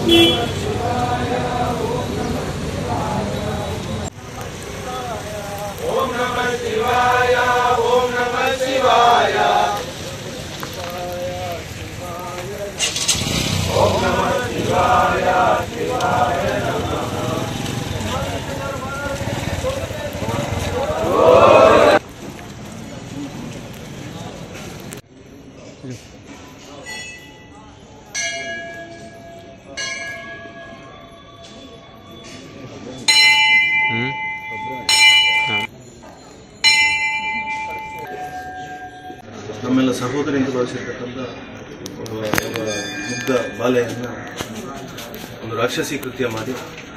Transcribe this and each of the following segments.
ನಮ್ಮೆಲ್ಲ ಸಹೋದರಿ ಎಂದು ಭಾವಿಸಿರ್ತಕ್ಕಂಥ ಒಬ್ಬ ಒಬ್ಬ ಮುಗ್ಧ ಬಾಲೆಯನ್ನು ಒಂದು ರಾಕ್ಷಸಿ ಕೃತ್ಯ ಮಾಡಿ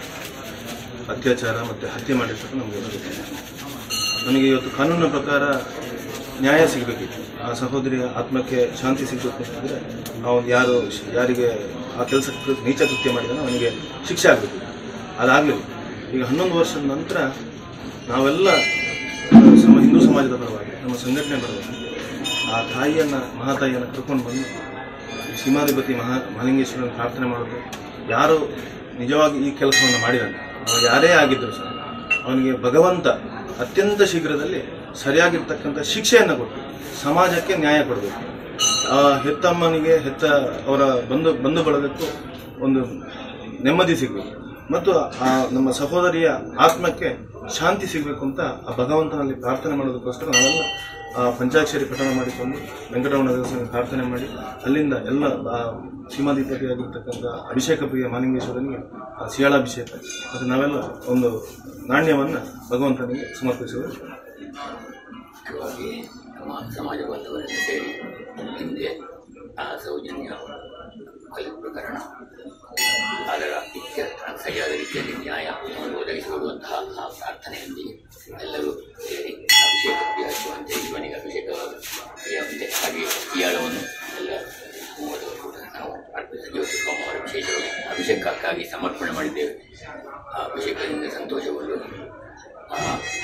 ಅತ್ಯಾಚಾರ ಮತ್ತು ಹತ್ಯೆ ಮಾಡಿರ್ತಕ್ಕ ನಮಗೆ ಗೊತ್ತಿದೆ ನಮಗೆ ಇವತ್ತು ಕಾನೂನಿನ ಪ್ರಕಾರ ನ್ಯಾಯ ಸಿಗಬೇಕಿತ್ತು ಆ ಸಹೋದರಿಯ ಆತ್ಮಕ್ಕೆ ಶಾಂತಿ ಸಿಗಬೇಕು ಅಂತಂದರೆ ಅವನು ಯಾರು ಯಾರಿಗೆ ಆ ಕೆಲಸ ನೀಚ ಕೃತ್ಯ ಮಾಡಿದಾನೋ ಅವನಿಗೆ ಶಿಕ್ಷೆ ಆಗಬೇಕು ಅದಾಗಲಿಲ್ಲ ಈಗ ಹನ್ನೊಂದು ವರ್ಷದ ನಂತರ ನಾವೆಲ್ಲ ಸಮ ಹಿಂದೂ ಸಮಾಜದ ಪರವಾಗಿ ನಮ್ಮ ಸಂಘಟನೆ ಪರವಾಗಿ ಆ ತಾಯಿಯನ್ನು ಮಹಾತಾಯಿಯನ್ನು ಕರ್ಕೊಂಡು ಬಂದು ಈ ಸೀಮಾಧಿಪತಿ ಮಹಾ ಮಹಾಲಿಂಗೇಶ್ವರನ ಪ್ರಾರ್ಥನೆ ಮಾಡೋದು ಯಾರು ನಿಜವಾಗಿ ಈ ಕೆಲಸವನ್ನು ಮಾಡಿದಾನೆ ಅವನು ಯಾರೇ ಆಗಿದ್ದರೂ ಸಹ ಅವನಿಗೆ ಭಗವಂತ ಅತ್ಯಂತ ಶೀಘ್ರದಲ್ಲಿ ಸರಿಯಾಗಿರ್ತಕ್ಕಂಥ ಶಿಕ್ಷೆಯನ್ನು ಕೊಟ್ಟು ಸಮಾಜಕ್ಕೆ ನ್ಯಾಯ ಕೊಡಬೇಕು ಆ ಹೆತ್ತಮ್ಮನಿಗೆ ಹೆತ್ತ ಅವರ ಬಂಧು ಬಂಧು ಬಳಗಕ್ಕೂ ಒಂದು ನೆಮ್ಮದಿ ಸಿಗಬೇಕು ಮತ್ತು ಆ ನಮ್ಮ ಸಹೋದರಿಯ ಆತ್ಮಕ್ಕೆ ಶಾಂತಿ ಸಿಗಬೇಕು ಅಂತ ಆ ಭಗವಂತನಲ್ಲಿ ಪ್ರಾರ್ಥನೆ ಮಾಡೋದಕ್ಕೋಸ್ಕರ ನಾವೆಲ್ಲ ಆ ಪಂಚಾಕ್ಷರಿ ಪಠಣ ಮಾಡಿಕೊಂಡು ವೆಂಕಟರಮಣ ದೇವಸ್ಥಾನ ಪ್ರಾರ್ಥನೆ ಮಾಡಿ ಅಲ್ಲಿಂದ ಎಲ್ಲ ಆ ಸೀಮಾಧಿಪತಿಯಾಗಿರ್ತಕ್ಕಂಥ ಅಭಿಷೇಕ ಪ್ರಿಯ ಮಾಲಿಂಗೇಶ್ವರನಿಗೆ ಆ ಸಿಯಾಳಾಭಿಷೇಕ ಮತ್ತು ನಾವೆಲ್ಲ ಒಂದು ನಾಣ್ಯವನ್ನು ಭಗವಂತನಿಗೆ ಸಮರ್ಪಿಸುವುದು ಮುಖ್ಯವಾಗಿ ನಮ್ಮ ಸಮಾಜ ಬಾಂಧವರೆಲ್ಲ ಸೇರಿ ಹಿಂದೆ ಆ ಸೌಜನ್ಯ ಕೊಲೆ ಪ್ರಕರಣ ಅದರ ಇತ್ಯರ್ಥ ಸರಿಯಾದ ರೀತಿಯಲ್ಲಿ ನ್ಯಾಯ ಒದಗಿಸಿಕೊಡುವಂತಹ ಆ ಪ್ರಾರ್ಥನೆಯೊಂದಿಗೆ ಎಲ್ಲರೂ ಸೇರಿ ಅಭಿಷೇಕ ಕ್ರಿಯೆ ಹಚ್ಚುವಂತೆ ಇವನಿಗೆ ಅಭಿಷೇಕ ಕ್ರಿಯೆಯಂತೆ ಹಾಗೆ ಇಯಾಳವನ್ನು ಎಲ್ಲ ಮೂವರು ಕೂಡ ನಾವು ಅರ್ಪಿತ ಜ್ಯೋತಿ ಸೋಮವಾರ ವಿಶೇಷವಾಗಿ ಅಭಿಷೇಕಕ್ಕಾಗಿ ಸಮರ್ಪಣೆ ಮಾಡಿದ್ದೇವೆ ಆ ಅಭಿಷೇಕದಿಂದ ಸಂತೋಷಗೊಂಡು ಆ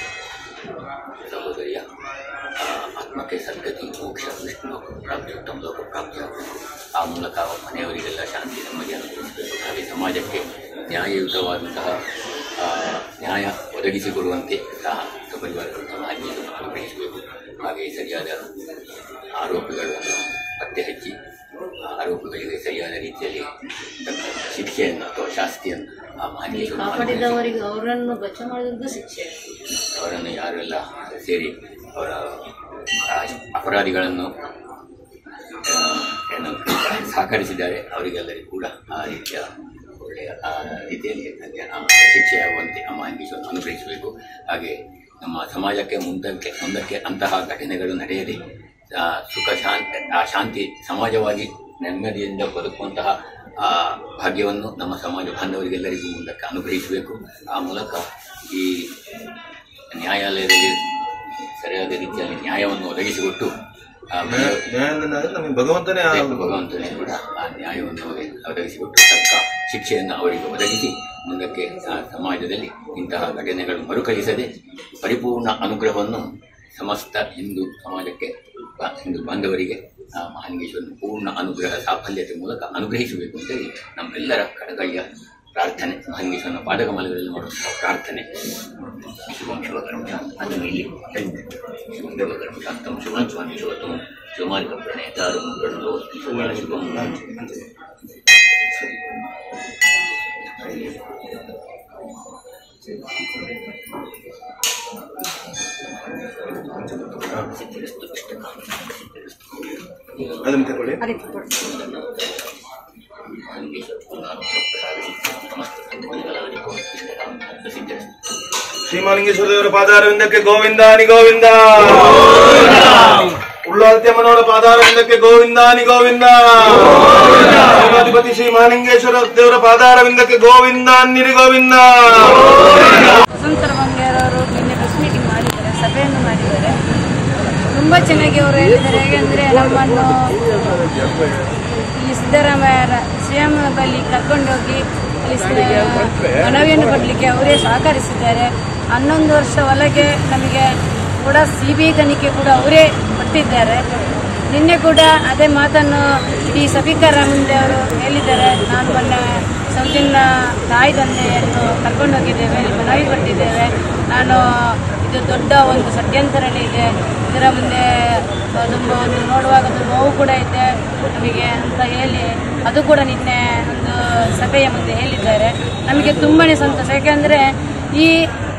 ಸಹೋದರಿಯ ಆ, ಆತ್ಮಕ್ಕೆ ಸದ್ಗತಿ ಮೋಕ್ಷ ವಿಷ್ಣು ಪ್ರಾಪ್ತಿ ಉತ್ತಮ ಲೋಕ ಪ್ರಾಪ್ತಿಯಾಗಬೇಕು ಆ ಮೂಲಕ ಅವರ ಮನೆಯವರಿಗೆಲ್ಲ ಶಾಂತಿ ನೆಮ್ಮದಿ ಅನುಭವಿಸಬೇಕು ಹಾಗೆ ಸಮಾಜಕ್ಕೆ ನ್ಯಾಯಯುತವಾದಂತಹ ಆ, ನ್ಯಾಯ ಒದಗಿಸಿಕೊಡುವಂತೆ ಸಹ ಪರಿವಾರಗಳು ತಮ್ಮ ಅಜ್ಜಿಯನ್ನು ಅನುಗ್ರಹಿಸಬೇಕು ಹಾಗೆ ಸರಿಯಾದ ಆರೋಪಿಗಳನ್ನು ಪತ್ತೆ ಹಚ್ಚಿ ಆ ಆರೋಪಿಗಳಿಗೆ ಸರಿಯಾದ ರೀತಿಯಲ್ಲಿ ತಕ್ಕ ಶಿಕ್ಷೆಯನ್ನು ಅಥವಾ ಶಾಸ್ತಿಯನ್ನು ಆ ಮಹನೀಯರು ಕಾಪಾಡಿದವರಿಗೆ ಅವರನ್ನು ಬಚಾವ್ ಮಾಡಿದ್ದು ಶಿಕ್ಷೆ ಅವರನ್ನು ಯಾರೆಲ್ಲ ಸೇರಿ ಅವರ ಆ ಅಪರಾಧಿಗಳನ್ನು ಆ, ಏನು ಸಹಕರಿಸಿದ್ದಾರೆ ಅವರಿಗೆಲ್ಲರಿಗೂ ಕೂಡ ಆ ರೀತಿಯ ಒಳ್ಳೆಯ ಆ ರೀತಿಯಲ್ಲಿ ಅದಕ್ಕೆ ಆ ಶಿಕ್ಷೆಯಾಗುವಂತೆ ನಮ್ಮ ಅಂಗೀಶವನ್ನು ಅನುಗ್ರಹಿಸಬೇಕು ಹಾಗೆ ನಮ್ಮ ಸಮಾಜಕ್ಕೆ ಮುಂದಕ್ಕೆ ಮುಂದಕ್ಕೆ ಅಂತಹ ಘಟನೆಗಳು ನಡೆಯದೆ ಆ, ಸುಖ ಶಾಂತಿ ಆ ಶಾಂತಿ ಸಮಾಜವಾಗಿ ನೆಮ್ಮದಿಯಿಂದ ಬದುಕುವಂತಹ ಆ ಭಾಗ್ಯವನ್ನು ನಮ್ಮ ಸಮಾಜ ಬಾಂಧವರಿಗೆಲ್ಲರಿಗೂ ಮುಂದಕ್ಕೆ ಅನುಗ್ರಹಿಸಬೇಕು ಆ ಮೂಲಕ ಈ ನ್ಯಾಯಾಲಯದಲ್ಲಿ ಸರಿಯಾದ ರೀತಿಯಲ್ಲಿ ನ್ಯಾಯವನ್ನು ಒದಗಿಸಿಕೊಟ್ಟು ಆ ಮನೆಯ- ನ್ಯಾಯದಿಂದ ನಮಗೆ ಭಗವಂತನೇ ಆ ಭಗವಂತನೇ ಕೂಡ ಆ ನ್ಯಾಯವನ್ನು ಅವರಿಗೆ ಒದಗಿಸಿಕೊಟ್ಟು ತಕ್ಕ ಶಿಕ್ಷೆಯನ್ನು ಅವರಿಗೆ ಒದಗಿಸಿ ಮುಂದಕ್ಕೆ ಆ ಸಮಾಜದಲ್ಲಿ ಇಂತಹ ಘಟನೆಗಳು ಮರುಕಳಿಸದೆ ಪರಿಪೂರ್ಣ ಅನುಗ್ರಹವನ್ನು ಸಮಸ್ತ ಹಿಂದೂ ಸಮಾಜಕ್ಕೆ ಬ- ಹಿಂದೂ ಬಾಂಧವರಿಗೆ ಆ ಮಹಾಲಿಂಗೇಶ್ವರನ ಪೂರ್ಣ ಅನುಗ್ರಹ ಸಾಫಲ್ಯತೆ ಮೂಲಕ ಅನುಗ್ರಹಿಸಬೇಕು ಅಂತೇಳಿ ನಮ್ಮೆಲ್ಲರ ಕಡಗಯ್ಯ ಪ್ರಾರ್ಥನೆ ಮಹಾಲಿಂಗೇಶ್ವರನ ಪಾದಕಮಲಗಳಲ್ಲಿ ಮಾಡುವಂತಹ ಪ್ರಾರ್ಥನೆ ಶುಭಂ ಶಿವಕರಂ ಅದನ್ನು ಇಲ್ಲಿ ಶುಭಂ ಶಿವಕರಂ ಶಾಂತಂ ಶುಭಂ ಸ್ವಾಮಿ ಶಿವತಂ ಶಿವಮಾರ್ಗ ಪ್ರಣೇತಾರಂ ಪ್ರಣತೋ ಶುಭ ಶುಭಂ ಅದನ್ನು ತಗೊಳ್ಳಿ ಶ್ರೀಮಾಲಿಂಗೇಶ್ವರ ದೇವರ ಪಾದಾರವಿಂದಕ್ಕೆ ಗೋವಿಂದಾನಿ ಗೋವಿಂದ ಉಳ್ಳಾಲ್ತ್ಯಮ್ಮನವರ ಪಾದಾರವಿಂದಕ್ಕೆ ಗೋವಿಂದಾನಿ ಗೋವಿಂದ ಸೇನಾಧಿಪತಿ ಶ್ರೀ ಮಹಾಲಿಂಗೇಶ್ವರ ದೇವರ ಪಾದಾರವಿಂದಕ್ಕೆ ಗೋವಿಂದಾನಿರಿ ಗೋವಿಂದ ವಸಂತರ ಬಂಗೇರವರು ನಿನ್ನೆ ಪ್ರೆಸ್ ಮೀಟಿಂಗ್ ಮಾಡಿದ್ದಾರೆ ಸಭೆಯನ್ನು ಮಾಡಿದ್ದಾರೆ ತುಂಬ ಚೆನ್ನಾಗಿ ಅವರು ಹೇಳಿದ್ದಾರೆ ಹೇಗೆಂದರೆ ನಮ್ಮನ್ನು ಈ ಸಿದ್ದರಾಮಯ್ಯ ಸಿಎಂ ಬಳಿ ಕರ್ಕೊಂಡೋಗಿ ಅಲ್ಲಿ ಸ- ಮನವಿಯನ್ನು ಕೊಡಲಿಕ್ಕೆ ಅವರೇ ಸಹಕರಿಸಿದ್ದಾರೆ ಹನ್ನೊಂದು ವರ್ಷ ಒಳಗೆ ನಮಗೆ ಕೂಡ ಸಿ ಬಿ ಐ ತನಿಖೆ ಕೂಡ ಅವರೇ ಕೊಟ್ಟಿದ್ದಾರೆ ನಿನ್ನೆ ಕೂಡ ಅದೇ ಮಾತನ್ನು ಈ ಸಫಿಕಾ ಮುಂದೆ ಅವರು ಹೇಳಿದ್ದಾರೆ ನಾನು ಮೊನ್ನೆ ತಾಯಿ ತಂದೆಯನ್ನು ಕರ್ಕೊಂಡೋಗಿದ್ದೇವೆ ಇಲ್ಲಿ ಮನವಿ ಕೊಟ್ಟಿದ್ದೇವೆ ನಾನು ಇದು ದೊಡ್ಡ ಒಂದು ಷಡ್ಯಂತರನೇ ಇದೆ ಇದರ ಮುಂದೆ ತುಂಬ ಒಂದು ನೋಡುವಾಗ ಒಂದು ನೋವು ಕೂಡ ಇದೆ ನಮಗೆ ಅಂತ ಹೇಳಿ ಅದು ಕೂಡ ನಿನ್ನೆ ಒಂದು ಸಭೆಯ ಮುಂದೆ ಹೇಳಿದ್ದಾರೆ ನಮಗೆ ತುಂಬಾನೇ ಸಂತೋಷ ಯಾಕೆಂದರೆ ಈ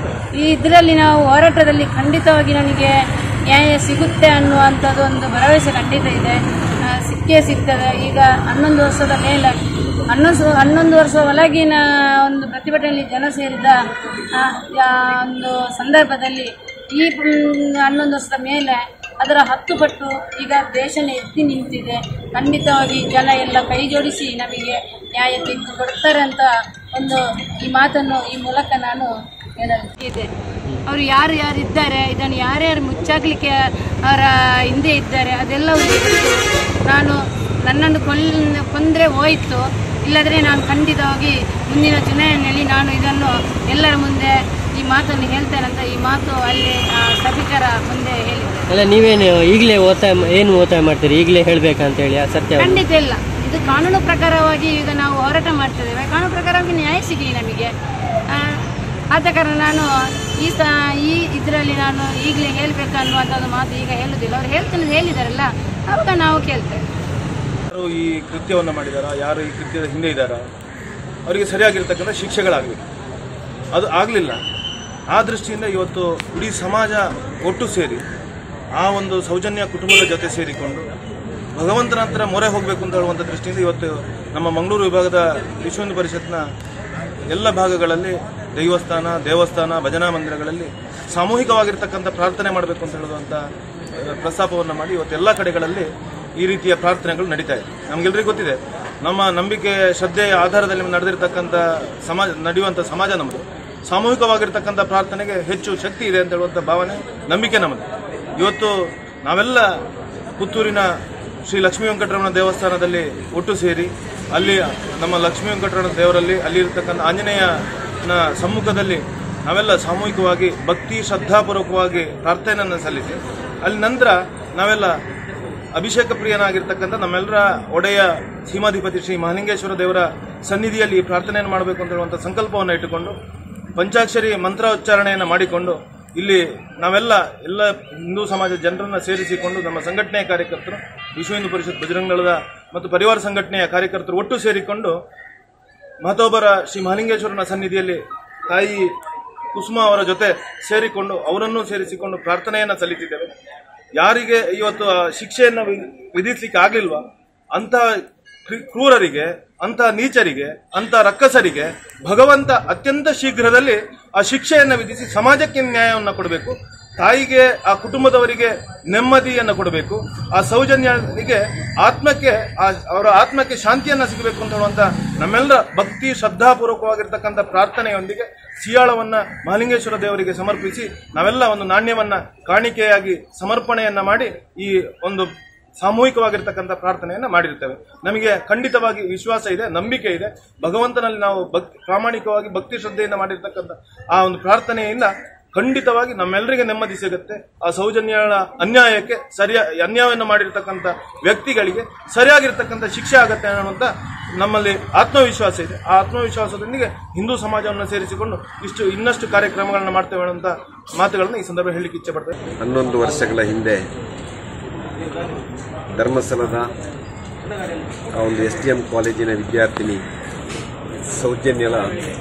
ಈ ಇದರಲ್ಲಿ ನಾವು ಹೋರಾಟದಲ್ಲಿ ಖಂಡಿತವಾಗಿ ನನಗೆ ನ್ಯಾಯ ಸಿಗುತ್ತೆ ಅನ್ನುವಂಥದ್ದು ಒಂದು ಭರವಸೆ ಖಂಡಿತ ಇದೆ ಆ, ಸಿಕ್ಕೇ ಸಿಗ್ತದೆ ಈಗ ಹನ್ನೊಂದು ವರ್ಷದ ಮೇಲೆ ಹನ್ನೊಂದು ಹನ್ನೊಂದು ವರ್ಷ ಒಳಗಿನ ಒಂದು ಪ್ರತಿಭಟನೆಯಲ್ಲಿ ಜನ ಸೇರಿದ ಆ, ಯಾ- ಒಂದು ಸಂದರ್ಭದಲ್ಲಿ ಈ ಮ್, ಹನ್ನೊಂದು ವರ್ಷದ ಮೇಲೆ ಅದರ ಹತ್ತು ಪಟ್ಟು ಈಗ ದೇಶನೇ ಎತ್ತಿ ನಿಂತಿದೆ ಖಂಡಿತವಾಗಿ ಜನ ಎಲ್ಲ ಕೈ ಜೋಡಿಸಿ ನಮಗೆ ನ್ಯಾಯ ತೆಗೆದು ಕೊಡ್ತಾರೆ ಅಂತ ಒಂದು ಈ ಮಾತನ್ನು ಈ ಮೂಲಕ ನಾನು ಹೇಳಲು ಇದೆ ಅವರು ಯಾರು ಯಾರು ಇದ್ದಾರೆ ಇದನ್ನು ಯಾರ್ಯಾರು ಮುಚ್ಚಾಕ್ಲಿಕ್ಕೆ ಅವರ ಹಿಂದೆ ಇದ್ದಾರೆ ಅದೆಲ್ಲವೂ ಗೊತ್ತು. ನಾನು ನನ್ನನ್ನು ಕೊಲ್ ಕೊಂದರೆ ಹೋಯಿತು ಇಲ್ಲದ್ರೆ ನಾನು ಖಂಡಿತವಾಗಿ ಮುಂದಿನ ಚುನಾವಣೆಯಲ್ಲಿ ನಾನು ಇದನ್ನು ಎಲ್ಲರ ಮುಂದೆ ಈ ಮಾತನ್ನು ಹೇಳ್ತೇನೆ ಅಂತ ಈ ಮಾತು ಅಲ್ಲಿ ಆ, ಸಭಿಕರ ಮುಂದೆ ಹೇಳಿದೆ ಅಲ್ಲ ನೀವೇನು ಈಗಲೇ ಒತ್ತಾಯ ಏನು ಒತ್ತಾಯ ಮಾಡ್ತೀರಿ ಈಗಲೇ ಹೇಳ್ಬೇಕಂತ ಹೇಳಿ ಆ ಸತ್ಯ ಖಂಡಿತ ಇಲ್ಲ ಇದು ಕಾನೂನು ಪ್ರಕಾರವಾಗಿ ಈಗ ನಾವು ಹೋರಾಟ ಮಾಡ್ತಿದ್ದೇವೆ ಕಾನೂನು ಪ್ರಕಾರವಾಗಿ ನ್ಯಾಯ ಸಿಗಲಿ ನಮಗೆ ಆ, ಆದ ಕಾರಣ ನಾನು ಈ ಸ ಈ ಇದರಲ್ಲಿ ನಾನು ಈಗಲೇ ಹೇಳಬೇಕನ್ನುವಂಥದ್ದು ಮಾತು ಈಗ ಹೇಳುದಿಲ್ಲ ಅವ್ರು ಹೇಳ್ತಾನೆ ಹೇಳಿದಾರಲ್ಲ ಅವಾಗ ನಾವು ಕೇಳ್ತೇವೆ ಯಾರು ಈ ಕೃತ್ಯವನ್ನು ಮಾಡಿದಾರ ಯಾರು ಈ ಕೃತ್ಯದ ಹಿಂದೆ ಇದ್ದಾರ ಅವರಿಗೆ ಸರಿಯಾಗಿರ್ತಕ್ಕಂಥ ಶಿಕ್ಷೆಗಳಾಗಬೇಕು ಅದು ಆಗಲಿಲ್ಲ ಆ ದೃಷ್ಟಿಯಿಂದ ಇವತ್ತು ಇಡೀ ಸಮಾಜ ಒಟ್ಟು ಸೇರಿ ಆ ಒಂದು ಸೌಜನ್ಯ ಕುಟುಂಬದ ಜೊತೆ ಸೇರಿಕೊಂಡು ಭಗವಂತನ ಹತ್ರ ಮೊರೆ ಹೋಗಬೇಕು ಅಂತ ಹೇಳುವಂಥ ದೃಷ್ಟಿಯಿಂದ ಇವತ್ತು ನಮ್ಮ ಮಂಗಳೂರು ವಿಭಾಗದ ವಿಶ್ವ ಹಿಂದೂ ಪರಿಷತ್ನ ಎಲ್ಲ ಭಾಗಗಳಲ್ಲಿ ದೈವಸ್ಥಾನ ದೇವಸ್ಥಾನ ಭಜನಾ ಮಂದಿರಗಳಲ್ಲಿ ಸಾಮೂಹಿಕವಾಗಿರ್ತಕ್ಕಂಥ ಪ್ರಾರ್ಥನೆ ಮಾಡಬೇಕು ಅಂತ ಹೇಳುವಂಥ ಅಹ್, ಪ್ರಸ್ತಾಪವನ್ನು ಮಾಡಿ ಇವತ್ತು ಎಲ್ಲ ಕಡೆಗಳಲ್ಲಿ ಈ ರೀತಿಯ ಪ್ರಾರ್ಥನೆಗಳು ನಡೀತಾ ಇದೆ ನಮಗೆಲ್ಲರಿಗೂ ಗೊತ್ತಿದೆ ನಮ್ಮ ನಂಬಿಕೆ ಶ್ರದ್ಧೆಯ ಆಧಾರದಲ್ಲಿ ನಡೆದಿರ್ತಕ್ಕಂಥ ಸಮಾಜ ನಡೆಯುವಂಥ ಸಮಾಜ ನಮ್ಮದು ಸಾಮೂಹಿಕವಾಗಿರ್ತಕ್ಕಂಥ ಪ್ರಾರ್ಥನೆಗೆ ಹೆಚ್ಚು ಶಕ್ತಿ ಇದೆ ಅಂತ ಹೇಳುವಂಥ ಭಾವನೆ ನಂಬಿಕೆ ನಮ್ಮದು ಇವತ್ತು ನಾವೆಲ್ಲ ಪುತ್ತೂರಿನ ಶ್ರೀ ಲಕ್ಷ್ಮೀ ವೆಂಕಟರಮಣ ದೇವಸ್ಥಾನದಲ್ಲಿ ಒಟ್ಟು ಸೇರಿ ಅಲ್ಲಿ ನಮ್ಮ ಲಕ್ಷ್ಮೀ ವೆಂಕಟರಮಣ ದೇವರಲ್ಲಿ ಅಲ್ಲಿ ಇರತಕ್ಕಂಥ ಆಂಜನೇಯನ ಸಮ್ಮುಖದಲ್ಲಿ ನಾವೆಲ್ಲ ಸಾಮೂಹಿಕವಾಗಿ ಭಕ್ತಿ ಶ್ರದ್ಧಾಪೂರ್ವಕವಾಗಿ ಪ್ರಾರ್ಥನೆಯನ್ನು ಸಲ್ಲಿಸಿ ಅಲ್ಲಿ ನಂತರ ನಾವೆಲ್ಲ ಅಭಿಷೇಕ ಪ್ರಿಯನಾಗಿರ್ತಕ್ಕಂಥ ನಮ್ಮೆಲ್ಲರ ಒಡೆಯ ಸೀಮಾಧಿಪತಿ ಶ್ರೀ ಮಹಾಲಿಂಗೇಶ್ವರ ದೇವರ ಸನ್ನಿಧಿಯಲ್ಲಿ ಈ ಪ್ರಾರ್ಥನೆಯನ್ನು ಮಾಡಬೇಕು ಅಂತ ಹೇಳುವಂಥ ಸಂಕಲ್ಪವನ್ನು ಇಟ್ಟುಕೊಂಡು ಪಂಚಾಕ್ಷರಿ ಮಂತ್ರೋಚ್ಚಾರಣೆಯನ್ನು ಮಾಡಿಕೊಂಡು ಇಲ್ಲಿ ನಾವೆಲ್ಲ ಎಲ್ಲ ಹಿಂದೂ ಸಮಾಜದ ಜನರನ್ನ ಸೇರಿಸಿಕೊಂಡು ನಮ್ಮ ಸಂಘಟನೆಯ ಕಾರ್ಯಕರ್ತರು ವಿಶ್ವ ಹಿಂದೂ ಪರಿಷತ್ ಬಜರಂಗದಳದ ಮತ್ತು ಪರಿವಾರ ಸಂಘಟನೆಯ ಕಾರ್ಯಕರ್ತರು ಒಟ್ಟು ಸೇರಿಕೊಂಡು ಮಹತೋಬರ ಶ್ರೀ ಮಹಾಲಿಂಗೇಶ್ವರನ ಸನ್ನಿಧಿಯಲ್ಲಿ ತಾಯಿ ಕುಸುಮ ಅವರ ಜೊತೆ ಸೇರಿಕೊಂಡು ಅವರನ್ನು ಸೇರಿಸಿಕೊಂಡು ಪ್ರಾರ್ಥನೆಯನ್ನು ಸಲ್ಲಿಸಿದ್ದೇವೆ ಯಾರಿಗೆ ಇವತ್ತು ಆ ಶಿಕ್ಷೆಯನ್ನು ವಿ- ವಿಧಿಸ್ಲಿಕ್ಕೆ ಆಗಲಿಲ್ವಾ ಅಂತ ಕ್ರಿ- ಕ್ರೂರರಿಗೆ ಅಂತ ನೀಚರಿಗೆ ಅಂತ ರಕ್ಕಸರಿಗೆ ಭಗವಂತ ಅತ್ಯಂತ ಶೀಘ್ರದಲ್ಲಿ ಆ ಶಿಕ್ಷೆಯನ್ನು ವಿಧಿಸಿ ಸಮಾಜಕ್ಕೆ ನ್ಯಾಯವನ್ನು ಕೊಡಬೇಕು ತಾಯಿಗೆ ಆ ಕುಟುಂಬದವರಿಗೆ ನೆಮ್ಮದಿಯನ್ನು ಕೊಡಬೇಕು ಆ ಸೌಜನ್ಯನಿಗೆ ಆತ್ಮಕ್ಕೆ ಆ ಅವರ ಆತ್ಮಕ್ಕೆ ಶಾಂತಿಯನ್ನ ಸಿಗಬೇಕು ಅಂತ ಹೇಳುವಂತ ನಮ್ಮೆಲ್ಲರ ಭಕ್ತಿ ಶ್ರದ್ಧಾಪೂರ್ವಕವಾಗಿರ್ತಕ್ಕಂಥ ಪ್ರಾರ್ಥನೆಯೊಂದಿಗೆ ಸಿಯಾಳವನ್ನ ಮಹಾಲಿಂಗೇಶ್ವರ ದೇವರಿಗೆ ಸಮರ್ಪಿಸಿ ನಾವೆಲ್ಲ ಒಂದು ನಾಣ್ಯವನ್ನ ಕಾಣಿಕೆಯಾಗಿ ಸಮರ್ಪಣೆಯನ್ನ ಮಾಡಿ ಈ ಒಂದು ಸಾಮೂಹಿಕವಾಗಿರ್ತಕ್ಕಂಥ ಪ್ರಾರ್ಥನೆಯನ್ನ ಮಾಡಿರ್ತೇವೆ ನಮಗೆ ಖಂಡಿತವಾಗಿ ವಿಶ್ವಾಸ ಇದೆ ನಂಬಿಕೆ ಇದೆ ಭಗವಂತನಲ್ಲಿ ನಾವು ಭಕ್ತಿ ಪ್ರಾಮಾಣಿಕವಾಗಿ ಭಕ್ತಿ ಶ್ರದ್ಧೆಯಿಂದ ಮಾಡಿರ್ತಕ್ಕಂಥ ಆ ಒಂದು ಪ್ರಾರ್ಥನೆಯಿಂದ ಖಂಡಿತವಾಗಿ ನಮ್ಮೆಲ್ಲರಿಗೆ ನೆಮ್ಮದಿ ಸಿಗುತ್ತೆ ಆ ಸೌಜನ್ಯ ಅನ್ಯಾಯಕ್ಕೆ ಸರಿಯ ಅನ್ಯಾಯವನ್ನು ಮಾಡಿರ್ತಕ್ಕಂಥ ವ್ಯಕ್ತಿಗಳಿಗೆ ಸರಿಯಾಗಿರ್ತಕ್ಕಂಥ ಶಿಕ್ಷೆ ಆಗತ್ತೆ ಅನ್ನುವಂಥ ನಮ್ಮಲ್ಲಿ ಆತ್ಮವಿಶ್ವಾಸ ಇದೆ ಆ ಆತ್ಮವಿಶ್ವಾಸದೊಂದಿಗೆ ಹಿಂದೂ ಸಮಾಜವನ್ನು ಸೇರಿಸಿಕೊಂಡು ಇಷ್ಟು ಇನ್ನಷ್ಟು ಕಾರ್ಯಕ್ರಮಗಳನ್ನ ಮಾಡ್ತೇವೆ ಅನ್ನುವಂಥ ಮಾತುಗಳನ್ನು ಈ ಸಂದರ್ಭ ಹೇಳಲಿಕ್ಕೆ ಇಚ್ಛೆ ಪಡ್ತೇವೆ ಹನ್ನೊಂದು ವರ್ಷಗಳ ಹಿಂದೆ ಧರ್ಮಸ್ಥಳದ ಆ ಒಂದು ಎಸ್ ಡಿ ಎಂ ಕಾಲೇಜಿನ ವಿದ್ಯಾರ್ಥಿನಿ ಸೌಜನ್ಯಲ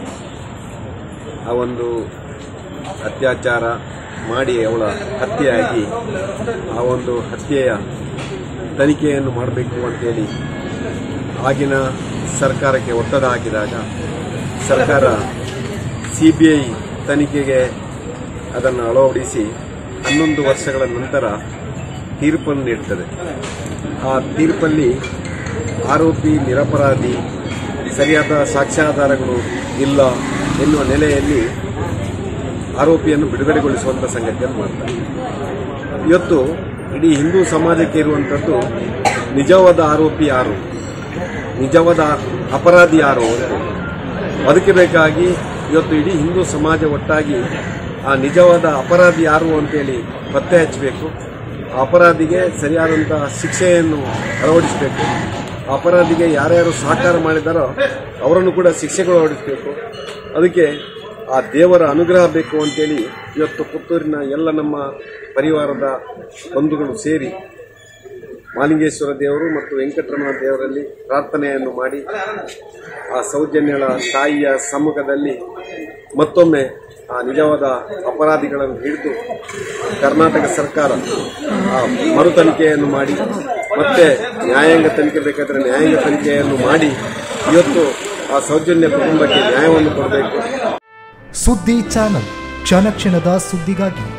ಆ ಒಂದು ಅತ್ಯಾಚಾರ ಮಾಡಿ ಅವಳ ಹತ್ಯೆಯಾಗಿ ಆ ಒಂದು ಹತ್ಯೆಯ ತನಿಖೆಯನ್ನು ಮಾಡಬೇಕು ಅಂತೇಳಿ ಆಗಿನ ಸರ್ಕಾರಕ್ಕೆ ಒತ್ತಡ ಹಾಕಿದಾಗ ಸರ್ಕಾರ ಸಿ ಬಿ ಐ ತನಿಖೆಗೆ ಅದನ್ನು ಅಳವಡಿಸಿ ಹನ್ನೊಂದು ವರ್ಷಗಳ ನಂತರ ತೀರ್ಪನ್ನು ನೀಡುತ್ತದೆ ಆ ತೀರ್ಪಲ್ಲಿ ಆರೋಪಿ ನಿರಪರಾಧಿ ಸರಿಯಾದ ಸಾಕ್ಷ್ಯಾಧಾರಗಳು ಇಲ್ಲ ಎನ್ನುವ ನೆಲೆಯಲ್ಲಿ ಆರೋಪಿಯನ್ನು ಬಿಡುಗಡೆಗೊಳಿಸುವಂಥ ಸಂಗತಿಯನ್ನು ಮಾಡ್ತಾರೆ ಇವತ್ತು ಇಡೀ ಹಿಂದೂ ಸಮಾಜಕ್ಕೆ ಇರುವಂಥದ್ದು ನಿಜವಾದ ಆರೋಪಿ ಯಾರು ನಿಜವಾದ ಅಪರಾಧಿ ಯಾರು ಅಂತ. ಅದಕ್ಕೆ ಬೇಕಾಗಿ ಇವತ್ತು ಇಡೀ ಹಿಂದೂ ಸಮಾಜ ಒಟ್ಟಾಗಿ ಆ ನಿಜವಾದ ಅಪರಾಧಿ ಯಾರು ಅಂತೇಳಿ ಪತ್ತೆ ಹಚ್ಚಬೇಕು ಆ ಅಪರಾಧಿಗೆ ಸರಿಯಾದಂತಹ ಶಿಕ್ಷೆಯನ್ನು ಅಳವಡಿಸಬೇಕು ಅಪರಾಧಿಗೆ ಯಾರ್ಯಾರು ಸಹಕಾರ ಮಾಡಿದಾರೋ ಅವರನ್ನು ಕೂಡ ಶಿಕ್ಷೆಗಳು ಹೊಡಿಸಬೇಕು ಅದಕ್ಕೆ ಆ ದೇವರ ಅನುಗ್ರಹ ಬೇಕು ಅಂತೇಳಿ ಇವತ್ತು ಪುತ್ತೂರಿನ ಎಲ್ಲ ನಮ್ಮ ಪರಿವಾರದ ಬಂಧುಗಳು ಸೇರಿ ಮಾಲಿಂಗೇಶ್ವರ ದೇವರು ಮತ್ತು ವೆಂಕಟರಮಣ ದೇವರಲ್ಲಿ ಪ್ರಾರ್ಥನೆಯನ್ನು ಮಾಡಿ ಆ ಸೌಜನ್ಯಳ ತಾಯಿಯ ಸಮ್ಮುಖದಲ್ಲಿ ಮತ್ತೊಮ್ಮೆ ಆ ನಿಜವಾದ ಅಪರಾಧಿಗಳನ್ನು ಹಿಡಿದು ಕರ್ನಾಟಕ ಸರ್ಕಾರ ಆ ಮರು ತನಿಖೆಯನ್ನು ಮಾಡಿ ಮತ್ತೆ ನ್ಯಾಯಾಂಗ ತನಿಖೆ ಬೇಕಾದರೆ ನ್ಯಾಯಾಂಗ ತನಿಖೆಯನ್ನು ಮಾಡಿ ಇವತ್ತು ಆ ಸೌಜನ್ಯ ಕುಟುಂಬಕ್ಕೆ ನ್ಯಾಯವನ್ನು ಕೊಡಬೇಕು ಸುದ್ದಿ ಚಾನಲ್ ಕ್ಷಣ ಕ್ಷಣದ ಸುದ್ದಿಗಾಗಿ